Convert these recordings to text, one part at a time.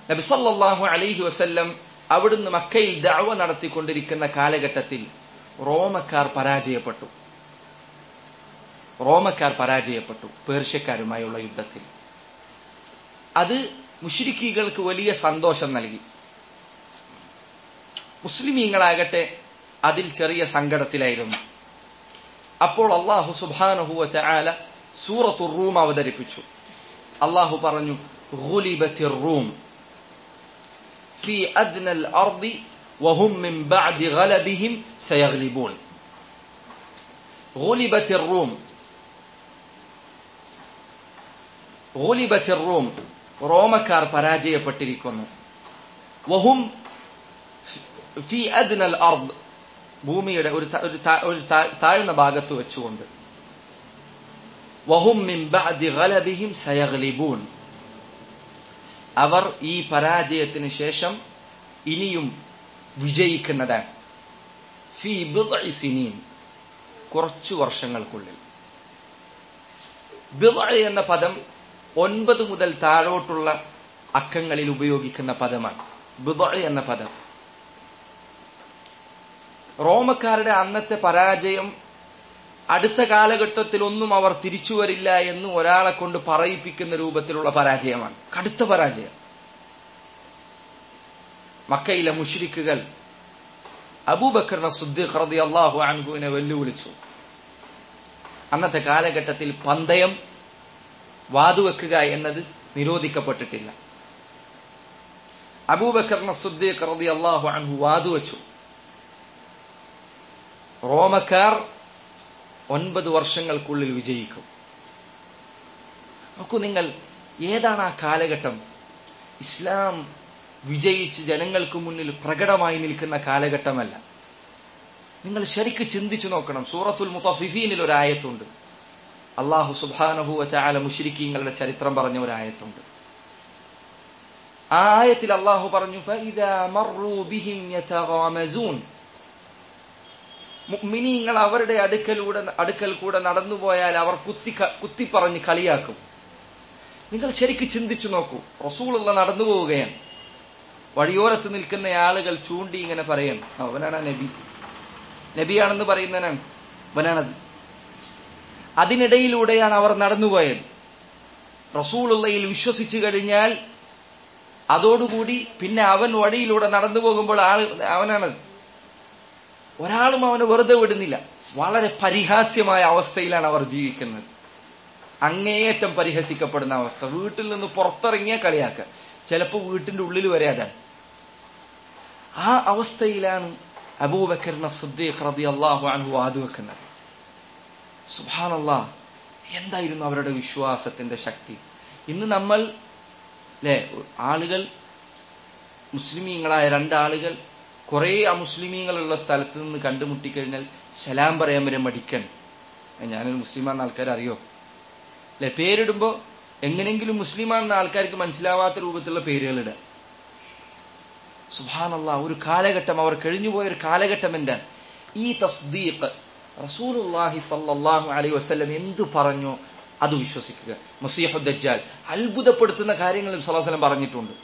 നബിസല്ലാഹു അലൈഹി വസല്ലം അവിടുന്ന് മക്കയിൽ ദഅവ നടത്തിക്കൊണ്ടിരിക്കുന്ന കാലഘട്ടത്തിൽ റോമക്കാർ പരാജയപ്പെട്ടു റോമക്കാർ പരാജയപ്പെട്ടു പേർഷ്യക്കാരുമായുള്ള യുദ്ധത്തിൽ അത് മുഷിരിക്കീകൾക്ക് വലിയ സന്തോഷം നൽകി മുസ്ലിമീങ്ങളാകട്ടെ അതിൽ ചെറിയ സങ്കടത്തിലായിരുന്നു അപ്പോൾ അള്ളാഹു സുബാനഹുവ ആല സൂറത്തു റൂം അവതരിപ്പിച്ചു അള്ളാഹു പറഞ്ഞു ഗുലിബത്തിർ റൂം في أدنى الأرض وهم من بعد غلبهم سيغلبون غلبت الروم غلبت الروم റോമക്കാർ പരാജയപ്പെട്ടിരിക്കുന്നു വഹും ഫി അദ്നൽ അർദ് ഭൂമിയുടെ ഒരു ഒരു ഒരു താഴ്ന്ന ഭാഗത്ത് വെച്ചുകൊണ്ട് വഹും മിൻ ബഅദി ഗലബിഹിം സയഗ്ലിബൂൻ അവർ ഈ പരാജയത്തിന് ശേഷം ഇനിയും വിജയിക്കുന്നതാണ് ഫി ബിദ്ഇ സിനീൻ കുറച്ചു വർഷങ്ങൾക്കുള്ളിൽ ബിദ്ഇ എന്ന പദം ഒൻപത് മുതൽ താഴോട്ടുള്ള അക്കങ്ങളിൽ ഉപയോഗിക്കുന്ന പദമാണ് ബിദ്ഇ എന്ന പദം റോമക്കാരുടെ അന്നത്തെ പരാജയം അടുത്ത കാലഘട്ടത്തിൽ ഒന്നും അവർ തിരിച്ചു വരില്ല എന്ന് ഒരാളെ കൊണ്ട് പറയിപ്പിക്കുന്ന രൂപത്തിലുള്ള പരാജയമാണ് കടുത്ത പരാജയം മക്കയിലെ മുഷ്രിക്കുകൾ അബൂബക്കറിനെ സുദ്ദീഖ് റതി അള്ളാഹു അൻഹുവിനെ വെല്ലുവിളിച്ചു അന്നത്തെ കാലഘട്ടത്തിൽ പന്തയം വാതുവെക്കുക എന്നത് നിരോധിക്കപ്പെട്ടിട്ടില്ല അബൂബക്കറിനെ സുദ്ദീഖ് റതി അള്ളാഹു അൻഹു വാതുവെച്ചു റോമക്കാർ ഒൻപത് വർഷങ്ങൾക്കുള്ളിൽ വിജയിക്കും നോക്കൂ നിങ്ങൾ ഏതാണ് ആ കാലഘട്ടം ഇസ്ലാം വിജയിച്ച് ജനങ്ങൾക്ക് മുന്നിൽ പ്രകടമായി നിൽക്കുന്ന കാലഘട്ടമല്ല നിങ്ങൾ ശരിക്ക് ചിന്തിച്ചു നോക്കണം സൂറത്തുൽ മുത്തഫിഫീനിൽ ഒരു ആയത്തുണ്ട് അള്ളാഹു സുബാനഹുവ ചാല മുഷിരിക്കീങ്ങളുടെ ചരിത്രം പറഞ്ഞ ഒരു ആയത്തുണ്ട് ആ ആയത്തിൽ അള്ളാഹു പറഞ്ഞു മുഅ്മിനീങ്ങൾ അവരുടെ അടുക്കലൂടെ അടുക്കൽ കൂടെ നടന്നുപോയാൽ അവർ കുത്തി കുത്തിപ്പറഞ്ഞ് കളിയാക്കും നിങ്ങൾ ശരിക്ക് ചിന്തിച്ചു നോക്കൂ റസൂലുള്ള നടന്നു പോവുകയാണ് വഴിയോരത്ത് നിൽക്കുന്ന ആളുകൾ ചൂണ്ടി ഇങ്ങനെ പറയും അവനാണ് നബി നബിയാണെന്ന് പറയുന്നവനാണ് അവനാണത് അതിനിടയിലൂടെയാണ് അവർ നടന്നുപോയത് റസൂലുള്ളയിൽ വിശ്വസിച്ചു കഴിഞ്ഞാൽ അതോടുകൂടി പിന്നെ അവൻ വഴിയിലൂടെ നടന്നു പോകുമ്പോൾ ആള് അവനാണത് ഒരാളും അവനെ വെറുതെ വിടുന്നില്ല വളരെ പരിഹാസ്യമായ അവസ്ഥയിലാണ് അവർ ജീവിക്കുന്നത് അങ്ങേയറ്റം പരിഹസിക്കപ്പെടുന്ന അവസ്ഥ വീട്ടിൽ നിന്ന് പുറത്തിറങ്ങിയ കളിയാക്കുക ചിലപ്പോൾ വീട്ടിന്റെ ഉള്ളിൽ വരെ അതാണ് ആ അവസ്ഥയിലാണ് അബൂബക്കറിന സിദ്ദീഖ് റതി അള്ളാഹു അൻഹു വാതുവെക്കുന്നത് സുബാനല്ലാ എന്തായിരുന്നു അവരുടെ വിശ്വാസത്തിന്റെ ശക്തി ഇന്ന് നമ്മൾ അല്ലെ ആളുകൾ മുസ്ലിമീങ്ങളായ രണ്ടാളുകൾ കുറെ അമുസ്ലിമീങ്ങളുള്ള സ്ഥലത്ത് നിന്ന് കണ്ടുമുട്ടിക്കഴിഞ്ഞാൽ സലാം പറയാൻ വരെ മടിക്കൻ ഞാനൊരു മുസ്ലിമാണെന്ന് ആൾക്കാർ അറിയോ അല്ലെ പേരിടുമ്പോ എങ്ങനെങ്കിലും മുസ്ലിമാണെന്ന ആൾക്കാർക്ക് മനസ്സിലാവാത്ത രൂപത്തിലുള്ള പേരുകളിടുക സുബാനല്ല ഒരു കാലഘട്ടം അവർ കഴിഞ്ഞുപോയ ഒരു കാലഘട്ടം എന്താണ് ഈ തസ്ദീഖ് റസൂലുല്ലാഹി സല്ലാഹു അലൈഹി വസ്ലം എന്തു പറഞ്ഞോ അത് വിശ്വസിക്കുക മസീഹുദ്ദാൽ അത്ഭുതപ്പെടുത്തുന്ന കാര്യങ്ങൾ സലാഹലം പറഞ്ഞിട്ടുണ്ട്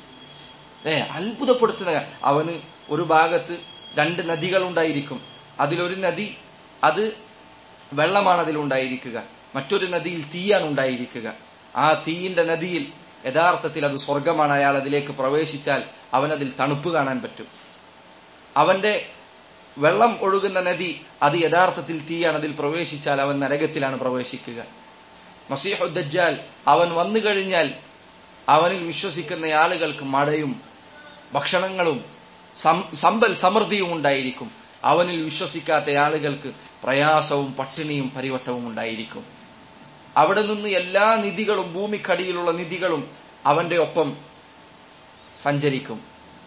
ഏ അത്ഭുതപ്പെടുത്തുന്ന അവന് ഒരു ഭാഗത്ത് രണ്ട് നദികൾ ഉണ്ടായിരിക്കും അതിലൊരു നദി അത് വെള്ളമാണ് അതിലുണ്ടായിരിക്കുക മറ്റൊരു നദിയിൽ തീയാണ് ഉണ്ടായിരിക്കുക ആ തീയിന്റെ നദിയിൽ യഥാർത്ഥത്തിൽ അത് സ്വർഗമാണ് അയാൾ അതിലേക്ക് പ്രവേശിച്ചാൽ അവൻ അതിൽ തണുപ്പ് കാണാൻ പറ്റും അവന്റെ വെള്ളം ഒഴുകുന്ന നദി അത് യഥാർത്ഥത്തിൽ തീയാണ് അതിൽ പ്രവേശിച്ചാൽ അവൻ നരകത്തിലാണ് പ്രവേശിക്കുക മസീഹുദ്ദാൽ അവൻ വന്നു കഴിഞ്ഞാൽ അവനിൽ വിശ്വസിക്കുന്ന ആളുകൾക്ക് മഴയും ഭക്ഷണങ്ങളും സമ്പൽ സമൃദ്ധിയും ഉണ്ടായിരിക്കും അവനിൽ വിശ്വസിക്കാത്ത ആളുകൾക്ക് പ്രയാസവും പട്ടിണിയും പരിവട്ടവും ഉണ്ടായിരിക്കും അവിടെ നിന്ന് എല്ലാ നിധികളും ഭൂമിക്കടിയിലുള്ള നിധികളും അവന്റെ ഒപ്പം സഞ്ചരിക്കും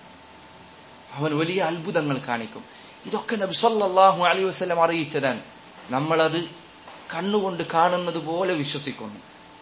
അവൻ വലിയ അത്ഭുതങ്ങൾ കാണിക്കും ഇതൊക്കെ നബ്സല്ലാഹു അലൈ വസ്ലം അറിയിച്ചതാണ് നമ്മളത് കണ്ണുകൊണ്ട് കാണുന്നത് പോലെ വിശ്വസിക്കുന്നു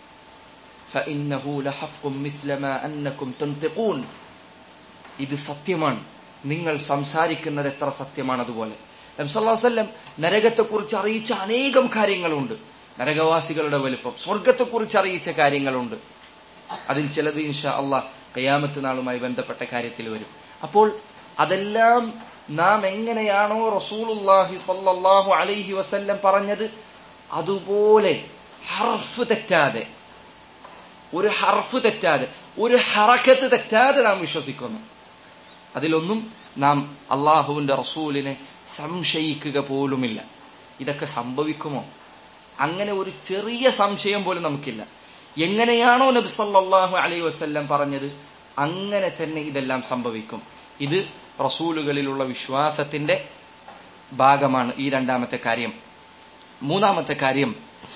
ഇത് സത്യമാണ് നിങ്ങൾ സംസാരിക്കുന്നത് എത്ര സത്യമാണ് അതുപോലെ നബ്സല്ലാസ്ല്ലം നരകത്തെക്കുറിച്ച് അറിയിച്ച അനേകം കാര്യങ്ങളുണ്ട് നരകവാസികളുടെ വലുപ്പം സ്വർഗത്തെക്കുറിച്ച് അറിയിച്ച കാര്യങ്ങളുണ്ട് അതിൽ ചിലത് ഇൻഷാ അള്ളാഹ് കയ്യാമത്ത് നാളുമായി ബന്ധപ്പെട്ട കാര്യത്തിൽ വരും അപ്പോൾ അതെല്ലാം നാം എങ്ങനെയാണോ റസൂലുല്ലാഹി സല്ലല്ലാഹു അലൈഹി വസല്ലം പറഞ്ഞത് അതുപോലെ ഹർഫ് തെറ്റാതെ ഒരു ഹർഫ് തെറ്റാതെ ഒരു ഹറക്കത്ത് തെറ്റാതെ നാം വിശ്വസിക്കുന്നു അതിലൊന്നും നാം അള്ളാഹുവിന്റെ റസൂലിനെ സംശയിക്കുക പോലുമില്ല ഇതൊക്കെ സംഭവിക്കുമോ അങ്ങനെ ഒരു ചെറിയ സംശയം പോലും നമുക്കില്ല എങ്ങനെയാണോ നബി സല്ലല്ലാഹു അലൈഹി വസല്ലം പറഞ്ഞത് അങ്ങനെ തന്നെ ഇതെല്ലാം സംഭവിക്കും ഇത് റസൂലുകളിലുള്ള വിശ്വാസത്തിന്റെ ഭാഗമാണ് ഈ രണ്ടാമത്തെ കാര്യം മൂന്നാമത്തെ കാര്യം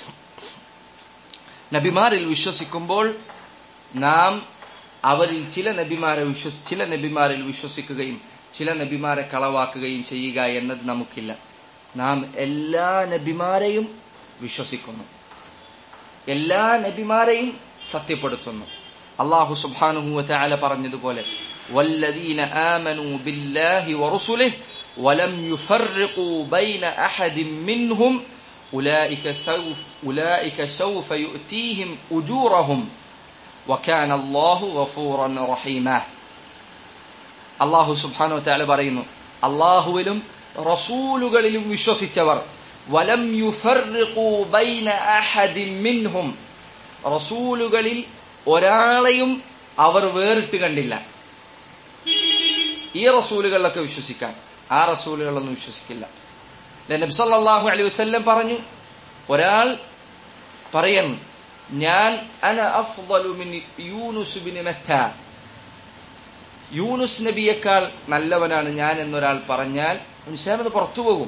നബിമാരിൽ വിശ്വസിക്കുമ്പോൾ നാം അവരിൽ ചില നബിമാരെ വിശ്വസി ചില നബിമാരിൽ വിശ്വസിക്കുകയും ചില നബിമാരെ കളവാക്കുകയും ചെയ്യുക എന്നത് നമുക്കില്ല നാം എല്ലാ നബിമാരെയും വിശ്വസിക്കുന്നു എല്ലാ നബിമാരെയും സത്യപ്പെടുത്തുന്നു അള്ളാഹു സുബ്ഹാനഹു വതആല പറഞ്ഞതുപോലെ والذين آمنوا بالله ورسله ولم يفرقوا بين أحد منهم أولئك سوف أولئك سوف يؤتيهم أجورهم وكان الله غفورا رحيما അള്ളാഹു സുബ്ഹാനഹു വതആല പറയുന്നു അള്ളാഹുവിലും റസൂലുകളിലും വിശ്വസിച്ചവർ വലം യുഫർറിഖു ബൈന അഹദിൻ മിൻഹും റസൂലുകളിൽ ഒരാളെയും അവർ വേറിട്ട് കണ്ടില്ല ഈ റസൂലുകളിലൊക്കെ വിശ്വസിക്കാൻ ആ റസൂലുകളൊന്നും വിശ്വസിക്കില്ല നബി സല്ലല്ലാഹു അലൈഹി വസല്ലം പറഞ്ഞു ഒരാൾ പറയുന്നു ഞാൻ അന അഫ്ളു മിൻ യൂനുസ് ബിൻ മത്താ യൂനുസ് നബിയേക്കാൾ നല്ലവനാണ് ഞാൻ എന്നൊരാൾ പറഞ്ഞാൽ മനുഷ്യനത് പുറത്തു പോകും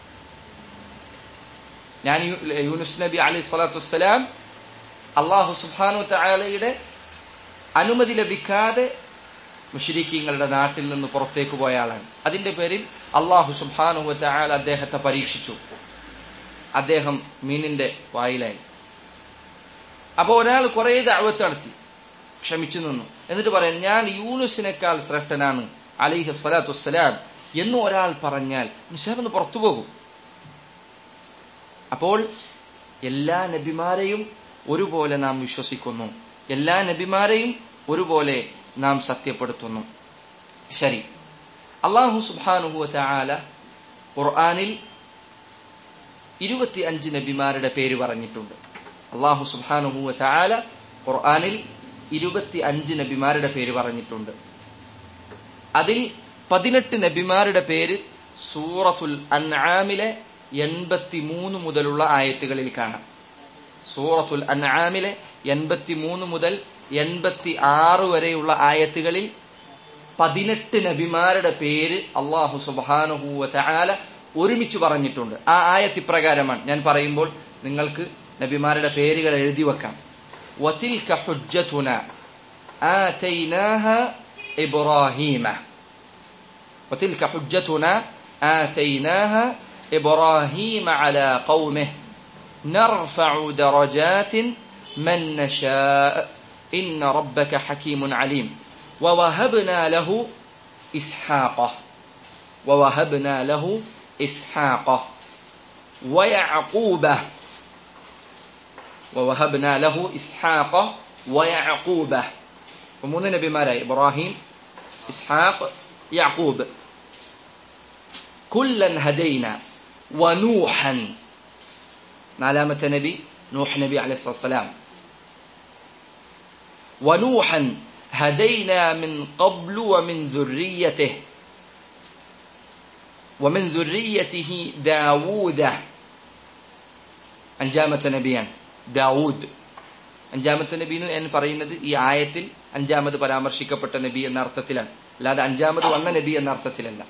ഞാൻ യൂനുസ് നബി അലൈഹി സ്വലാത്തു വസ്സലാം അള്ളാഹു സുബാനു തആലയുടെ അനുമതി ലഭിക്കാതെ മുഷരിക്കീങ്ങളുടെ നാട്ടിൽ നിന്ന് പുറത്തേക്ക് പോയ ആളാണ് അതിന്റെ പേരിൽ അള്ളാഹു സുബാനു തആല അദ്ദേഹത്തെ പരീക്ഷിച്ചു അദ്ദേഹം മീനിന്റെ വായിലായി അപ്പൊ ഒരാൾ കുറെ ദഅവത്ത് നടത്തി ക്ഷമിച്ചു നിന്നു എന്നിട്ട് പറയാൻ ഞാൻ യൂനുസിനേക്കാൾ ശ്രേഷ്ഠനാണ് അലിഹി സ്വലാത്തു വസ്സലാം എന്ന് ഒരാൾ പറഞ്ഞാൽ നിശാബെന്ന് പുറത്തു പോകും അപ്പോൾ എല്ലാ നബിമാരെയും ഒരുപോലെ നാം വിശ്വസിക്കുന്നു എല്ലാ നബിമാരെയും ഒരുപോലെ നാം സത്യപ്പെടുത്തുന്നു ശരി അള്ളാഹു സുബാനുഹുവ ആല ഖുർആാനിൽ ഇരുപത്തി അഞ്ച് നബിമാരുടെ പേര് പറഞ്ഞിട്ടുണ്ട് അള്ളാഹു സുബാനുഹുവ ആല ഖുർആാനിൽ ഇരുപത്തി അഞ്ച് നബിമാരുടെ പേര് പറഞ്ഞിട്ടുണ്ട് അതിൽ പതിനെട്ട് നബിമാരുടെ പേര് സൂറത്തുൽ അൻആമിലെ എൺപത്തി മൂന്ന് മുതലുള്ള ആയത്തുകളിൽ കാണാം സൂറത്തുൽ അൻആമിലെ എൺപത്തി മൂന്ന് മുതൽ എൺപത്തി ആറ് വരെയുള്ള ആയത്തുകളിൽ പതിനെട്ട് നബിമാരുടെ പേര് അള്ളാഹു സുബാനുഹൂവ ചാല ഒരുമിച്ച് പറഞ്ഞിട്ടുണ്ട് ആ ആയത്ത് ഇപ്രകാരമാണ് ഞാൻ പറയുമ്പോൾ നിങ്ങൾക്ക് നബിമാരുടെ പേരുകൾ എഴുതി വെക്കാം وتلك حجتنا آتيناها إبراهيم وتلك حجتنا آتيناها إبراهيم على قومه نرفع درجات من نشاء إن ربك حكيم عليم ووهبنا له إسحاق ووهبنا له إسحاق ويعقوب ووهبنا له إسحاق ويعقوب ومن نبي مالا إبراهيم إسحاق يعقوب كلا هدينا ونوحا علامة نبي نوح نبي عليه الصلاة والسلام ونوحا هدينا من قبل ومن ذريته ومن ذريته داوود അഞ്ചാമത്തെ നബിയാണ് ദാവൂദ് അഞ്ചാമത്തെ നബി എന്ന് പറയുന്നത് ഈ ആയത്തിൽ അഞ്ചാമത് പരാമർശിക്കപ്പെട്ട നബി എന്ന അർത്ഥത്തിലാണ് അല്ലാതെ അഞ്ചാമത് വന്ന നബി എന്ന അർത്ഥത്തിലല്ല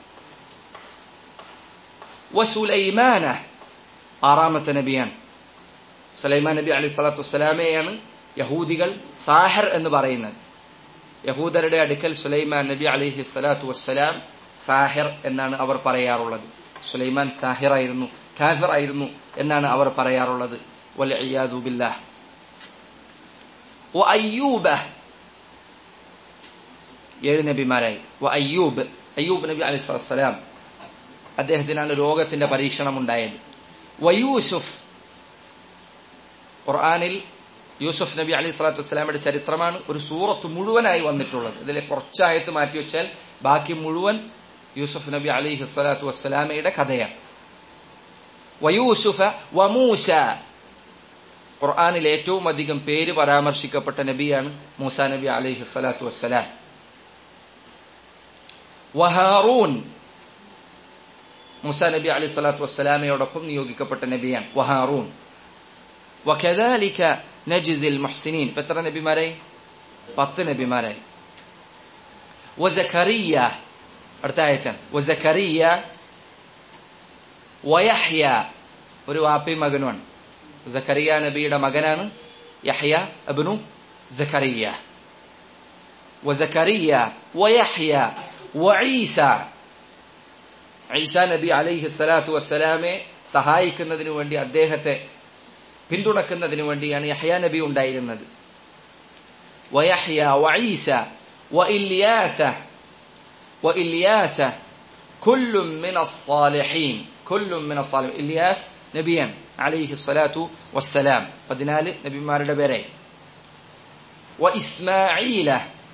വസുലൈമാന ആറാമത്തെ നബിയാണ് സുലൈമാൻ നബി അലൈഹി സ്വലാത്തു വസ്സലാമയാണ് യഹൂദികൾ സാഹർ എന്ന് പറയുന്നത് യഹൂദരുടെ അടുക്കൽ സുലൈമാൻ നബി അലൈഹി സ്വലാത്തു വസ്സലാം സാഹിർ എന്നാണ് അവർ പറയാറുള്ളത് സുലൈമാൻ സാഹിർ ആയിരുന്നു കാഫിർ ആയിരുന്നു എന്നാണ് അവർ പറയാറുള്ളത് والعياذ بالله وأيوب ഏഴ് നബിമാരായി അയ്യൂബ് അയ്യൂബ് നബി അലൈഹി സ്വലാം അദ്ദേഹത്തിനാണ് രോഗത്തിന്റെ പരീക്ഷണം ഉണ്ടായത് വയൂസുഫ് ഖുർആാനിൽ യൂസുഫ് നബി അലൈഹി സ്വലാത്തു വസ്സലാമയുടെ ചരിത്രമാണ് ഒരു സൂറത്ത് മുഴുവനായി വന്നിട്ടുള്ളത് ഇതിലെ കുറച്ചായത്ത് മാറ്റി വെച്ചാൽ ബാക്കി മുഴുവൻ യൂസുഫ് നബി അലൈഹി സ്വലാത്തു വസ്സലാമയുടെ കഥയാണ് വയൂസുഫ വമൂസ ഖുർആാനിൽ ഏറ്റവും അധികം പേര് പരാമർശിക്കപ്പെട്ട നബിയാണ് മൂസ നബി അലൈഹി സ്വലാത്തു വസ്സലാം വഹാറൂൻ മൂസ നബി അലൈഹി സ്വലാത്തു വസ്സലാമയോടൊപ്പം നിയോഗിക്കപ്പെട്ട നബിയാണ് വഹാറൂൻ وكذلك نجزي المحسنين എത്ര നബിമാരായി പത്ത് നബിമാരായി വസഖറിയ അടുത്ത ആയച്ചാൻ വസഖറിയ വയഹ്യ ഒരു വാപ്പയും മകനുമാണ് സഖറിയ നബിയുടെ മകനാണ് യഹ്യ അബ്നു സഖറിയ വസഖറിയ വയഹ്യ വഈസ ഈസ നബി അലൈഹി സ്വലാത്തു വസ്സലാമെ സഹായിക്കുന്നതിനു വേണ്ടി അദ്ദേഹത്തെ പിന്തുണക്കുന്നതിനു വേണ്ടിയാണ് യഹ്യ നബി ഉണ്ടായിരുന്നത് വയഹ്യ വഈസ വഇല്യാസ വഇല്യാസ കുല്ലും മിന الصالحين കുല്ലും മിന الصالحين ഇല്യാസ് നബിയാണ് അലൈഹി സ്വലാത്തു വസ്സലാം പതിനാല് നബിമാരുടെ പേരെ وإسماعيل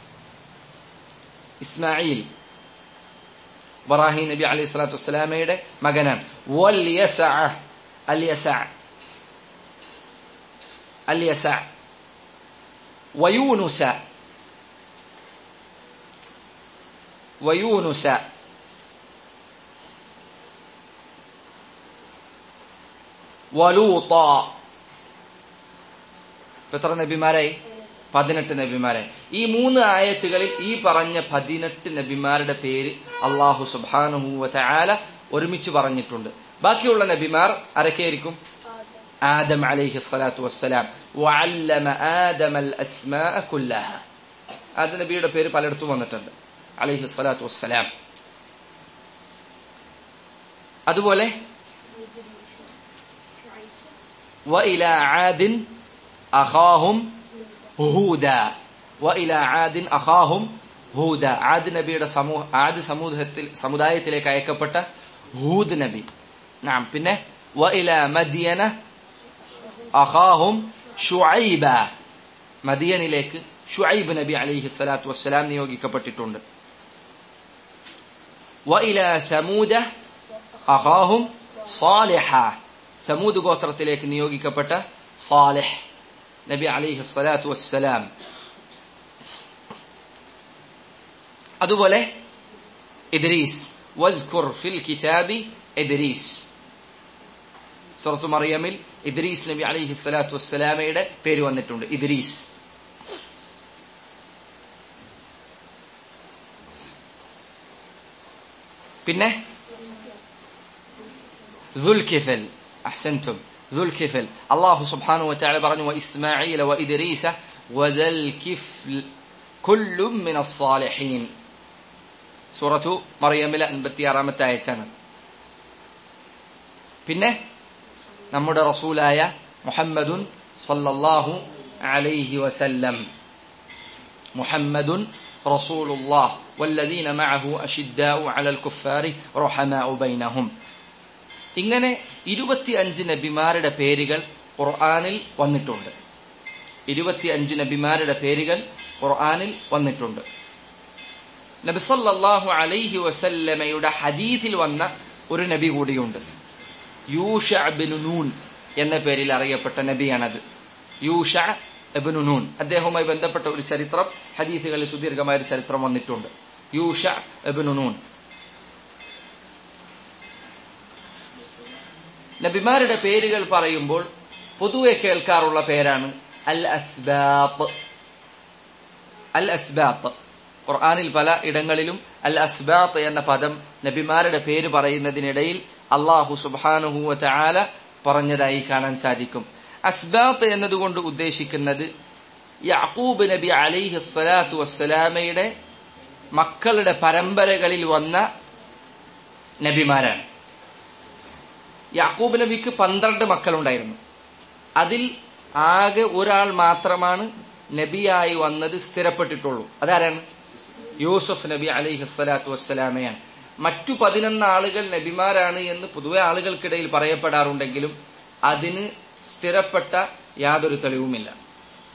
ഇസ്മായിൽ ഇബ്രാഹിം നബി അലൈഹി സ്വലാത്തു വസ്സലാമയുടെ മകനാണ് വൽ യസഅ അൽ യസഅ അൽ യസഅ വയൂനുസ വയൂനുസ വലൂത്ത എത്ര നബിമാരായി പതിനെട്ട് നബിമാരായി ഈ മൂന്ന് ആയത്തുകളിൽ ഈ പറഞ്ഞ പതിനെട്ട് നബിമാരുടെ പേര് അള്ളാഹു സുബാനുഹൂവ ആല ഒരുമിച്ച് പറഞ്ഞിട്ടുണ്ട് ബാക്കിയുള്ള നബിമാർ ആരൊക്കെയായിരിക്കും ആദം അലൈഹി സ്വലാത്തു വസ്സലാം വഅല്ലമ ആദമൽ അസ്മാഅ കുല്ലഹ ആദം നബിയുടെ പേര് പലയിടത്തും വന്നിട്ടുണ്ട് അലൈഹി സ്വലാത്തു വസ്സലാം അതുപോലെ وإلى عاد أخاهم هودا وإلى عاد أخاهم ഹൂദ ആദ് നബിയുടെ സമൂഹ ആദ് സമൂഹത്തിൽ സമുദായത്തിലേക്ക് അയക്കപ്പെട്ട ഹൂദ് നബി നാം പിന്നെ വഇല മദിയന അഖാഹും ഷുഐബ മദിയനിലേക്ക് ഷുഐബ് നബി അലൈഹി സ്വലാത്തു വസ്സലാം നിയോഗിക്കപ്പെട്ടിട്ടുണ്ട് വഇല സമൂദ അഖാഹും സാലിഹ സമൂദ് ഗോത്രത്തിലേക്ക് നിയോഗിക്കപ്പെട്ട സാലിഹ് നബി അലിഹി സ്വലാത്തു വസ്സലാം അതുപോലെ ഇദ്രീസ് വദ്കുർ ഫിൽ കിതാബി ഇദ്രീസ് സുറത്തു മറിയമിൽ ഇദ്രീസ് നബി അലിഹി സ്വലാത്തു വസ്സലാമയുടെ പേര് വന്നിട്ടുണ്ട് ഇദ്രീസ് പിന്നെ ദുൽകിഫൽ أحسنتم ذو الكفل الله سبحانه وتعالى برني وإسماعيل وإدريس وذا الكفل كل من الصالحين سورة مريم أنبتي أرامة آيتنا പിന്നെ നമ്മുടെ റസൂലായ മുഹമ്മദുൻ സല്ലല്ലാഹു അലൈഹി വസല്ലം മുഹമ്മദുൻ റസൂലുള്ളാഹ് والذين معه أشداء على الكفار رحماء بينهم ഇങ്ങനെ ഇരുപത്തിയഞ്ച് നബിമാരുടെ പേരുകൾ ഖുർആാനിൽ വന്നിട്ടുണ്ട് ഇരുപത്തിയഞ്ച് നബിമാരുടെ പേരുകൾ ഖുർആാനിൽ വന്നിട്ടുണ്ട് നബിസല്ലാഹു അലൈഹി വസല്ലമയുടെ ഹദീഥിൽ വന്ന ഒരു നബി കൂടിയുണ്ട് യൂഷ നൂൻ എന്ന പേരിൽ അറിയപ്പെട്ട നബിയാണത് യൂഷ നൂൻ അദ്ദേഹവുമായി ബന്ധപ്പെട്ട ഒരു ചരിത്രം ഹദീഥുകളിൽ സുദീർഘമായ ഒരു ചരിത്രം വന്നിട്ടുണ്ട് യൂഷ നൂൻ നബിമാരുടെ പേരുകൾ പറയുമ്പോൾ പൊതുവെ കേൾക്കാറുള്ള പേരാണ് അൽ അസ്ബാത്ത് അൽ അസ്ബാത്ത് ഖുർആാനിൽ പല ഇടങ്ങളിലും അൽ അസ്ബാത്ത് എന്ന പദം നബിമാരുടെ പേര് പറയുന്നതിനിടയിൽ അള്ളാഹു സുബാനുഹുവ ചാല പറഞ്ഞതായി കാണാൻ സാധിക്കും അസ്ബാത്ത് എന്നതുകൊണ്ട് ഉദ്ദേശിക്കുന്നത് യാക്കൂബ് നബി അലിഹി സ്വലാത്തു വസ്സലാമയുടെ മക്കളുടെ പരമ്പരകളിൽ വന്ന നബിമാരാണ് യാക്കൂബ് നബിക്ക് പന്ത്രണ്ട് മക്കളുണ്ടായിരുന്നു അതിൽ ആകെ ഒരാൾ മാത്രമാണ് നബിയായി വന്നത് സ്ഥിരപ്പെട്ടിട്ടുള്ളൂ അതാരാണ് യൂസഫ് നബി അലൈഹി സ്വലാത്തു വസ്സലാമയാണ് മറ്റു പതിനൊന്ന് ആളുകൾ നബിമാരാണ് എന്ന് പൊതുവെ ആളുകൾക്കിടയിൽ പറയപ്പെടാറുണ്ടെങ്കിലും അതിന് സ്ഥിരപ്പെട്ട യാതൊരു തെളിവുമില്ല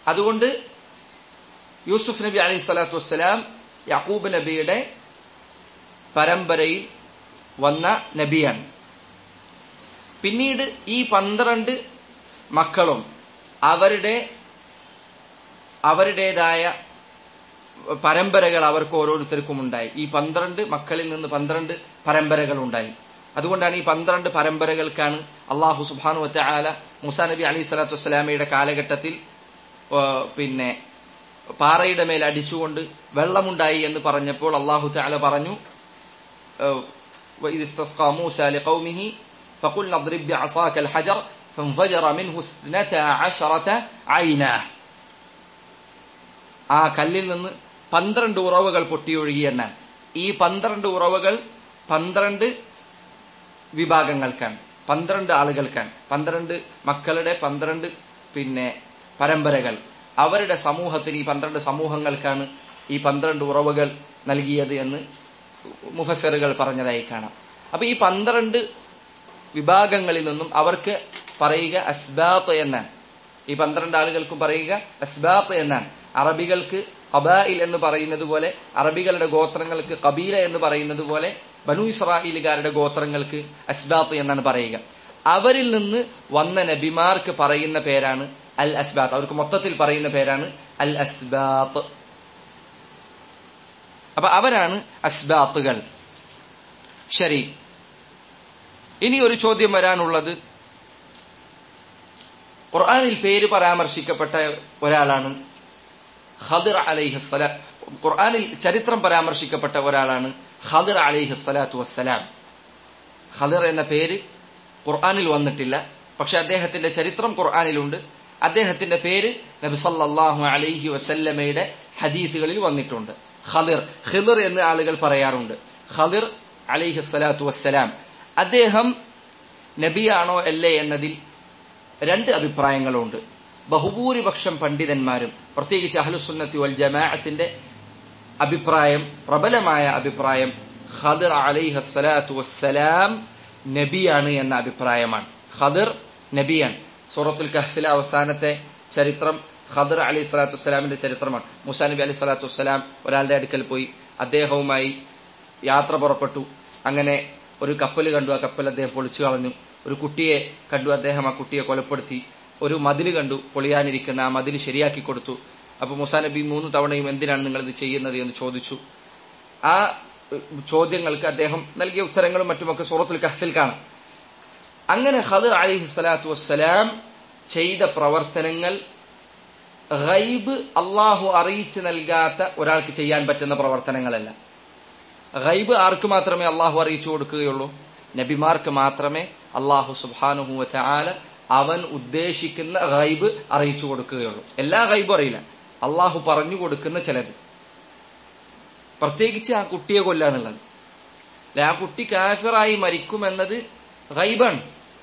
അതുകൊണ്ട് യൂസുഫ് നബി അലൈഹി സ്വലാത്തു വസ്സലാം യാക്കൂബ് നബിയുടെ പരമ്പരയിൽ വന്ന നബിയാണ് പിന്നീട് ഈ പന്ത്രണ്ട് മക്കളും അവരുടെ അവരുടേതായ പരമ്പരകൾ അവർക്ക് ഓരോരുത്തർക്കും ഉണ്ടായി ഈ പന്ത്രണ്ട് മക്കളിൽ നിന്ന് പന്ത്രണ്ട് പരമ്പരകൾ ഉണ്ടായി അതുകൊണ്ടാണ് ഈ പന്ത്രണ്ട് പരമ്പരകൾക്കാണ് അള്ളാഹു സുബാനു വറ്റ ആല മുസാ നബി അലൈഹി സ്വലാത്തു വസ്സലാമയുടെ കാലഘട്ടത്തിൽ പിന്നെ പാറയുടെ മേൽ അടിച്ചുകൊണ്ട് വെള്ളമുണ്ടായി എന്ന് പറഞ്ഞപ്പോൾ അള്ളാഹു താല പറഞ്ഞു فقل اضرب بعصاك الحجر فانفجر منه اثنتا عشرة عينا ആ കല്ലിൽ നിന്ന് പന്ത്രണ്ട് ഉറവുകൾ പൊട്ടിയൊഴുകി എന്നാണ് ഈ പന്ത്രണ്ട് ഉറവുകൾ പന്ത്രണ്ട് വിഭാഗങ്ങൾക്കാണ് പന്ത്രണ്ട് ആളുകൾക്കാണ് പന്ത്രണ്ട് മക്കളുടെ പന്ത്രണ്ട് പിന്നെ പരമ്പരകൾ അവരുടെ സമൂഹത്തിന് ഈ പന്ത്രണ്ട് സമൂഹങ്ങൾക്കാണ് ഈ പന്ത്രണ്ട് ഉറവുകൾ നൽകിയത് എന്ന് മുഫസറുകൾ പറഞ്ഞതായി കാണാം അപ്പൊ ഈ പന്ത്രണ്ട് വിഭാഗങ്ങളിൽ നിന്നും അവർക്ക് പറയുക അസ്ബാത്ത് എന്നാണ് ഈ പന്ത്രണ്ട് ആളുകൾക്കും പറയുക അസ്ബാത്ത് എന്നാണ് അറബികൾക്ക് കബായിൽ എന്ന് പറയുന്നത് പോലെ അറബികളുടെ ഗോത്രങ്ങൾക്ക് കബീല എന്ന് പറയുന്നത് പോലെ ബനു ഇസ്രായേലുകാരുടെ ഗോത്രങ്ങൾക്ക് അസ്ബാത്ത് എന്നാണ് പറയുക അവരിൽ നിന്ന് വന്ന നബിമാർക്ക് പറയുന്ന പേരാണ് അൽ അസ്ബാത്ത് അവർക്ക് മൊത്തത്തിൽ പറയുന്ന പേരാണ് അൽ അസ്ബാത്ത് അപ്പൊ അവരാണ് അസ്ബാത്തുകൾ ശരി ഇനി ഒരു ചോദ്യം വരാനുള്ളത് ഖുർആാനിൽ പേര് പരാമർശിക്കപ്പെട്ട ഒരാളാണ് ഖദിർ അലൈഹിസ്സല ഖുർആാനിൽ ചരിത്രം പരാമർശിക്കപ്പെട്ട ഒരാളാണ് ഖദിർ അലൈഹിസ്സലാത്തു വസ്സലാം ഖദിർ എന്ന പേര് ഖുർആാനിൽ വന്നിട്ടില്ല പക്ഷെ അദ്ദേഹത്തിന്റെ ചരിത്രം ഖുർആാനിലുണ്ട് അദ്ദേഹത്തിന്റെ പേര് നബി സല്ലല്ലാഹു അലൈഹി വസല്ലമയുടെ ഹദീസുകളിൽ വന്നിട്ടുണ്ട് ഖദിർ ഖിദിർ എന്ന് ആളുകൾ പറയാറുണ്ട് ഖദിർ അലൈഹി സ്വലാത്തു വസ്സലാം അദ്ദേഹം നബിയാണോ അല്ലേ എന്നതിൽ രണ്ട് അഭിപ്രായങ്ങളുണ്ട് ബഹുഭൂരിപക്ഷം പണ്ഡിതന്മാരും പ്രത്യേകിച്ച് അഹ്ലുസുന്നത്തി വൽ ജമാഅത്തിന്റെ അഭിപ്രായം പ്രബലമായ അഭിപ്രായം ഖദിർ അലൈഹി സ്വലാത്തു വസ്സലാം നബിയാണ് എന്ന അഭിപ്രായമാണ് ഖദിർ നബിയാണ് സൂറത്തുൽ കഹ്ഫിലെ അവസാനത്തെ ചരിത്രം ഖദർ അലൈഹി സ്വലാത്തു വസ്സലാമിന്റെ ചരിത്രമാണ് മുസാ നബി അലൈഹി സ്വലാത്തു വസ്സലാം ഒരാളുടെ അടുക്കൽ പോയി അദ്ദേഹവുമായി യാത്ര പുറപ്പെട്ടു അങ്ങനെ ഒരു കപ്പൽ കണ്ടു ആ കപ്പൽ അദ്ദേഹം പൊളിച്ചു കളഞ്ഞു ഒരു കുട്ടിയെ കണ്ടു അദ്ദേഹം ആ കുട്ടിയെ കൊലപ്പെടുത്തി ഒരു മതിൽ കണ്ടു പൊളിയാനിരിക്കുന്ന ആ മതിൽ ശരിയാക്കി കൊടുത്തു അപ്പൊ മുസാ നബി മൂന്ന് തവണയും എന്തിനാണ് നിങ്ങൾ ഇത് ചെയ്യുന്നത് എന്ന് ചോദിച്ചു ആ ചോദ്യങ്ങൾക്ക് അദ്ദേഹം നൽകിയ ഉത്തരങ്ങളും മറ്റുമൊക്കെ സൂറത്തുൽ കഹ്ഫിൽ കാണാം അങ്ങനെ ഖദർ അലിഹി സ്വലാത്തു വസ്സലാം ചെയ്ത പ്രവർത്തനങ്ങൾ ഗൈബ് അള്ളാഹു അറിയിച്ചു നൽകാത്ത ഒരാൾക്ക് ചെയ്യാൻ പറ്റുന്ന പ്രവർത്തനങ്ങളല്ല ഗൈബ് ആർക്ക് മാത്രമേ അള്ളാഹു അറിയിച്ചു കൊടുക്കുകയുള്ളൂ നബിമാർക്ക് മാത്രമേ അള്ളാഹു സുബാനുഹുവ ആല അവൻ ഉദ്ദേശിക്കുന്ന ഗൈബ് അറിയിച്ചു കൊടുക്കുകയുള്ളൂ എല്ലാ ഗൈബും അറിയില്ല അള്ളാഹു പറഞ്ഞു കൊടുക്കുന്ന ചിലത് പ്രത്യേകിച്ച് ആ കുട്ടിയെ കൊല്ലുക എന്നുള്ളത് അല്ലെ ആ കുട്ടി കാഫിറായി മരിക്കുമെന്നത് ഗൈബാണ്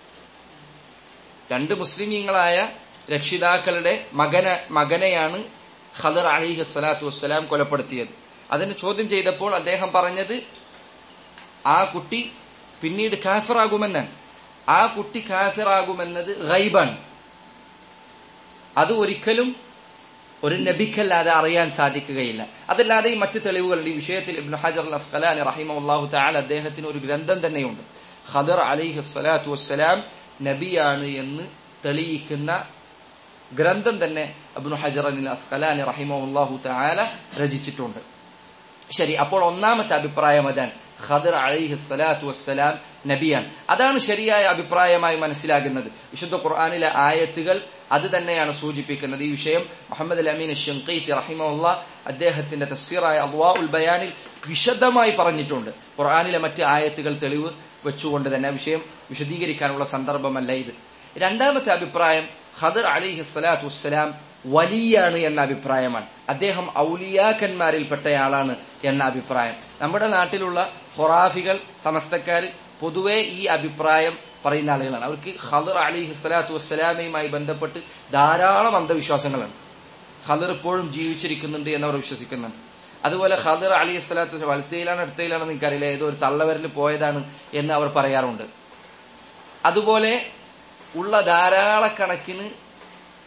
രണ്ട് മുസ്ലിമീങ്ങളായ രക്ഷിതാക്കളുടെ മകന മകനെയാണ് ഖദർ അലിഹി സ്വലാത്തു വസ്സലാം കൊലപ്പെടുത്തിയത് അതിന് ചോദ്യം ചെയ്തപ്പോൾ അദ്ദേഹം പറഞ്ഞത് ആ കുട്ടി പിന്നീട് കാഫിറാകുമെന്നാണ് ആ കുട്ടി കാഫിറാകുമെന്നത് ഗൈബാണ് അത് ഒരിക്കലും ഒരു നബിക്കല്ലാതെ അറിയാൻ സാധിക്കുകയില്ല അതല്ലാതെ ഈ മറ്റ് തെളിവുകളുണ്ട് ഈ വിഷയത്തിൽ ഇബ്നു ഹജർ അൽ അസ്ഖലാനി റഹിമഹുല്ലാഹു തആല അദ്ദേഹത്തിന് ഒരു ഗ്രന്ഥം തന്നെയുണ്ട് ഖദർ അലൈഹി സ്വലാത്തു വസ്സലാം നബിയാണ് എന്ന് തെളിയിക്കുന്ന ഗ്രന്ഥം തന്നെ അബ്നു ഹജർ അൽ അസ്ഖലാനി റഹിമഹുല്ലാഹു തആല രചിച്ചിട്ടുണ്ട് ശരി അപ്പോൾ ഒന്നാമത്തെ അഭിപ്രായം അതാണ് ഖദർ അലൈഹി സ്വലാത്തു വസ്സലാം നബിയാണ് അതാണ് ശരിയായ അഭിപ്രായമായി മനസ്സിലാകുന്നത് വിശുദ്ധ ഖുർആാനിലെ ആയത്തുകൾ അത് തന്നെയാണ് സൂചിപ്പിക്കുന്നത് ഈ വിഷയം മുഹമ്മദ് അൽ അമീൻ ഷംഖീത്തി റഹിമുള്ള അദ്ദേഹത്തിന്റെ തഫ്സീറായ അള്ളാ ഉൽ ബയാനിൽ വിശദമായി പറഞ്ഞിട്ടുണ്ട് ഖുർആാനിലെ മറ്റ് ആയത്തുകൾ തെളിവ് വെച്ചുകൊണ്ട് തന്നെ ആ വിഷയം വിശദീകരിക്കാനുള്ള സന്ദർഭമല്ല ഇത് രണ്ടാമത്തെ അഭിപ്രായം ഖദർ അലിഹി സ്വലാത്തു വസ്സലാം വലിയാണ് എന്ന അഭിപ്രായമാണ് അദ്ദേഹം ഔലിയാക്കന്മാരിൽപ്പെട്ടയാളാണ് എന്ന അഭിപ്രായം നമ്മുടെ നാട്ടിലുള്ള ഹൊറാഫികൾ സമസ്തക്കാർ പൊതുവെ ഈ അഭിപ്രായം പറയുന്ന ആളുകളാണ് അവർക്ക് ഖദർ അലി ഹിസ്ലാത്തു വസ്സലാമയുമായി ബന്ധപ്പെട്ട് ധാരാളം അന്ധവിശ്വാസങ്ങളാണ് ഖദർ ഇപ്പോഴും ജീവിച്ചിരിക്കുന്നുണ്ട് എന്നവർ വിശ്വസിക്കുന്നുണ്ട് അതുപോലെ ഖദർ അലി സ്വലാത്തു വലത്തയിലാണ് അടുത്തയിലാണെന്ന് എനിക്കറിയില്ല ഏതോ ഒരു തള്ളവരിൽ പോയതാണ് എന്ന് അവർ പറയാറുണ്ട് അതുപോലെ ഉള്ള ധാരാളക്കണക്കിന്